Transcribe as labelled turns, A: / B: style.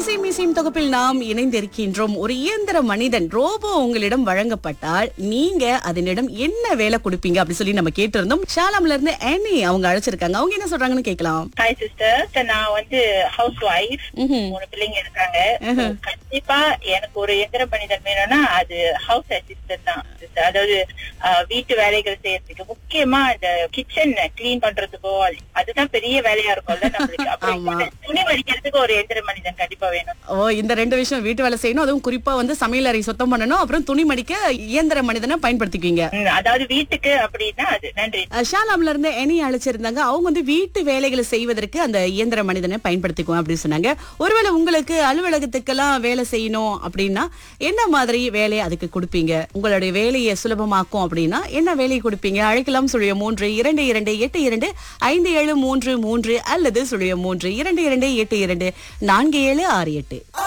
A: இசை மீசையும் தொகுப்பில் நாம் இணைந்திருக்கின்றோம் ஒரு இயந்திர மனிதன் ரோபோ உங்களிடம் வழங்கப்பட்டால் நீங்க அதனிடம் என்ன வேலை கொடுப்பீங்க அப்படி சொல்லி நம்ம கேட்டிருந்தோம் ஷாலாம்ல இருந்து ஆனி அவங்க அழைச்சிருக்காங்க அவங்க என்ன சொல்றாங்கன்னு கேட்கலாம்
B: ஹாய் சிஸ்டர் நான் வந்து ஹவுஸ் ஒய்ஃப்
A: ம்ஹும்.
B: மூணு பிள்ளைங்க இருக்காங்க So, கண்டிப்பா எனக்கு ஒரு எந்திர மனிதன் வேணும்னா அது ஹவுஸ் அசிஸ்டன்ட் தான் sister. அதாவது அஹ், வீட்டு வேலைகள் செய்யறதுக்கு முக்கியமா இந்த கிச்சன் கிளீன் பண்றதுக்கோ அதுதான் பெரிய வேலையா இருக்கும்ல நம்மளுக்கு அப்புறம்
A: ஆமா.
B: இந்த துணி மடிக்கிறதுக்கு ஒரு எந்திர மனிதன் கண்டிப்பா வேணும்
A: ஓ இந்த ரெண்டு விஷயம் வீட்டு வேலை செய்யணும் அதுவும் குறிப்பா வந்து சமையல் அறை சுத்தம் பண்ணணும் அப்புறம் துணி மடிக்க இயந்திர மனிதனை பயன்படுத்திக்குவீங்க
B: ம், அதாவது வீட்டுக்கு அப்படின்னா அது நன்றி
A: அஹ் ஷாலாம்ல இருந்து எனி அழைச்சிருந்தாங்க அவங்க வந்து வீட்டு வேலைகளை செய்வதற்கு அந்த இயந்திர மனிதனை பயன்படுத்திக்குவோம் அப்படின்னு சொன்னாங்க ஒருவேளை உங்களுக்கு அலுவலகத்துக்கெல்லாம் வேலை செய்யணும் அப்படின்னா என்ன மாதிரி வேலையை அதுக்கு கொடுப்பீங்க உங்களுடைய வேலையை சுலபமாக்கும் அப்படின்னா என்ன வேலையை கொடுப்பீங்க அழைக்கலாம் சுழிய மூன்று இரண்டு இரண்டு எட்டு இரண்டு ஐந்து ஏழு மூன்று மூன்று அல்லது சுழிய மூன்று இரண்டு இரண்டு எட்டு இரண்டு நான்கு ஏழு ஆறு எட்டு